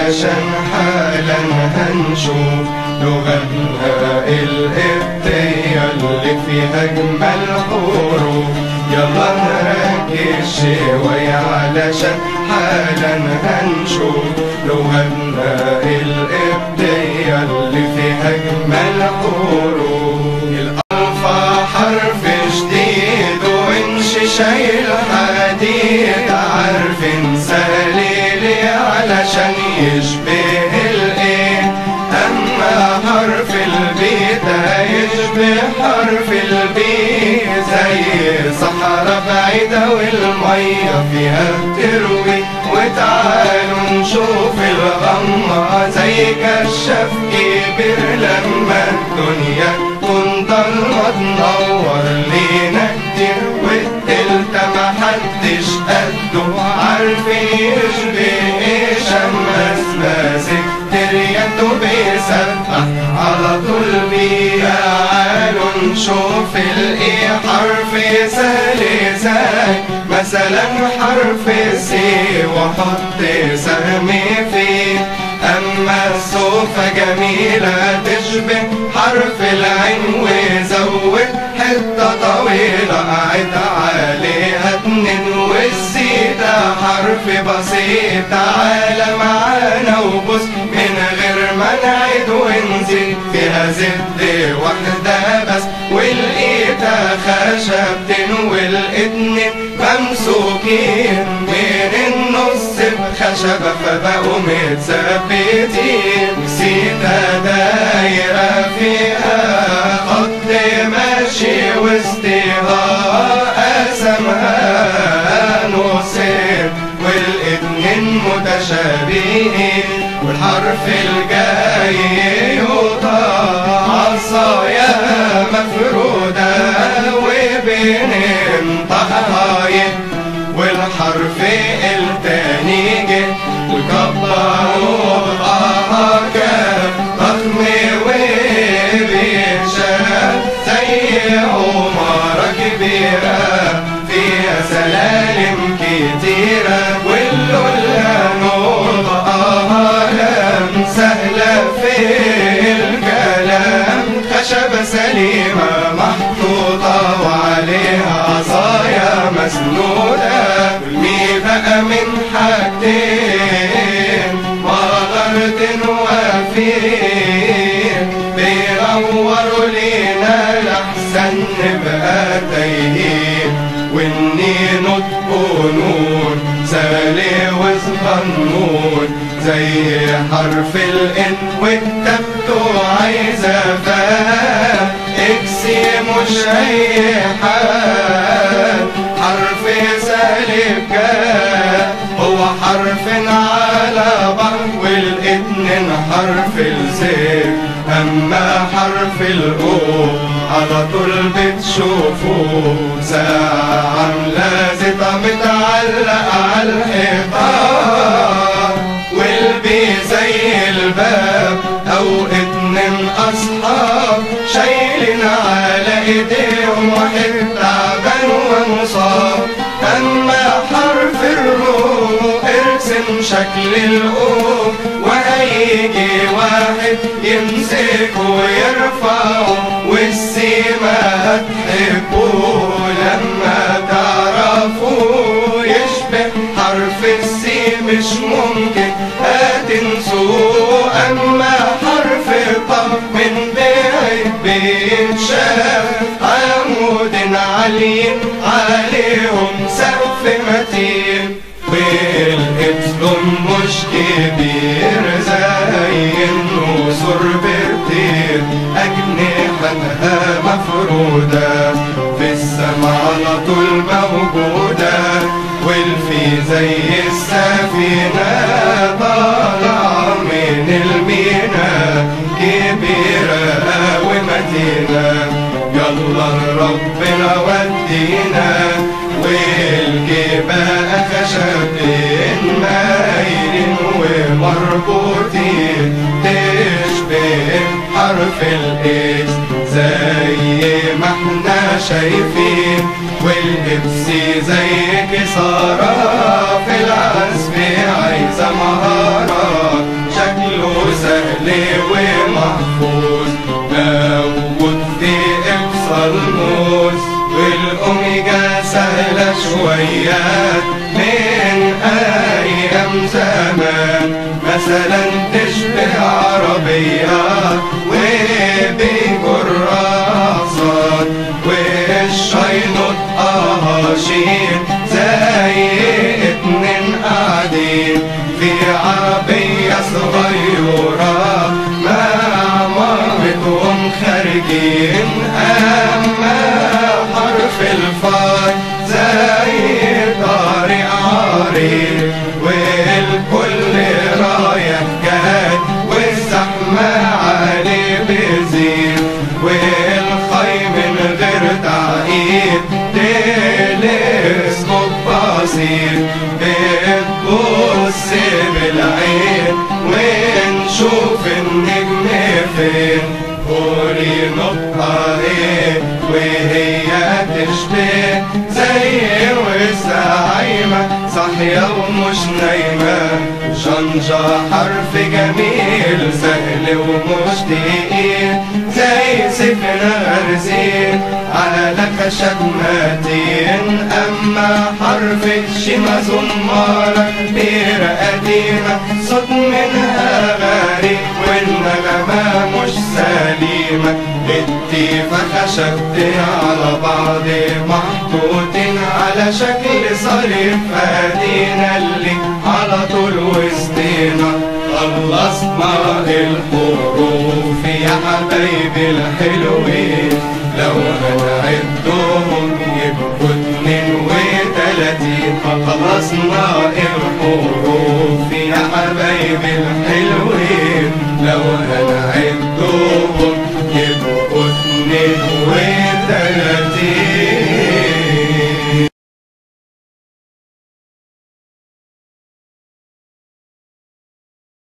علشان حالا هنشوف لغتنا القبطية اللي فيها أجمل حروف يلا نركز شوية علشان حالا هنشوف لغتنا القبطية اللي فيها أجمل حروف الألفا حرف جديد وانش شايل حديد عارفين سليلي علشان يشبه الايه اما حرف البي ده يشبه حرف البي زي صحراء بعيدة والمية فيها بتروي وتعالوا نشوف الغمة زي كشاف كبير لما الدنيا تكون ضلمة تنور لينا كتير والتالتة محدش قده عارفين يشبه ايه شمس ماسك تريته بيسبح على طول بيعالوا نشوف الايه حرف سهل زي مثلا حرف سي وحط سهم فيه اما الصوفة جميلة تشبه حرف العين وزود حتة طويلة قاعد عليها اتنين والسيدة حرف بسيط تعالى معانا وبص من غير ما نعيد ونزيد فيها زد واحدة بس ولقيتها خشبتين والاتنين ممسوكين من النص بخشبة فبقوا متثبتين سيدة دايرة فيها خط ماشي وسطها قسمها نصين والاتنين متشابهين والحرف الجاي يوضع عصايا مفرودة وبننطقها والحرف التاني جه وكبروا بقاها كاف ضخم وبيتشاف زي عمارة كبيرة فيها سلالم كتيرة واللولة نطقها لم سهلة في الكلام خشبة سليمة محطوطة وعليها عصايا مسنودة والمي بقى من حاجتين مغرة وفين بينوروا لينا لحسن نبقى تايهين والني نطق نون سالي وصغنون زي حرف الان والتبتو عايزة فاهم اكسي مش اي حال حرف سالب جاء هو حرف على بعض والاتنين حرف الزين اما حرف الاو على طول بتشوفوه ساعة عاملة زيطة متعلق على الحيطان والبي زي الباب او اتنين اصحاب شايلين على ايديهم واحد تعبان ومصاب اما حرف الروح ارسم شكل الأوف وهيجي واحد يمسكه ويرفعه والسيما هتحبه لما تعرفوه يشبه حرف السي مش ممكن هتنسوه اما حرف الطه من بعيد بيتشاف عمود عاليين عليهم سقف متين والإبسلون مش كبير زي النسور بكتير أجنحتها مفرودة في السما على طول موجودة والفي زي السفينة طالعة من المينا كبيرة ومتينة يلا ربنا ودينا والجبال خشبين مايلين ومربوطين تشبه حرف الاس زي ما احنا شايفين واللبس زي كسارة في العزف عايزة مهارة ومحفوظ موجود في إقصى الموز والأوميجا سهلة شويات من أيام زمان مثلا تشبه عربية وبكراسات والشينط أهاشين زي اتنين قاعدين في عربية صغيرة مع مامتهم خارجين أما حرف الفاء زي طارق عريض والكل رايح جاي والزحمة عليه بزيد والخي من غير تعقيد تلسكوب بسيط بتبص بالعين ونشوف النجم فين قولي نقطة ايه وهي تشبه زي والزعيمة صاحية ومش نايمة شنجة حرف جميل سهل ومش تقيل زي سفن غرزين على خشب متين أما حرف الشمة زمارة كبيرة قديمة صوت منها غريب والنغمة مش سليمة التيفة خشبتين على بعض محطوطين على شكل صليب فادينا اللي على طول وسطينا خلصنا الحروف يا حبايبي الحلوين لو هنعدهم يبقوا اتنين وتلاتين خلصنا الحروف يا حبايبي الحلوين لو هنعدهم يبقوا اتنين وتلاتين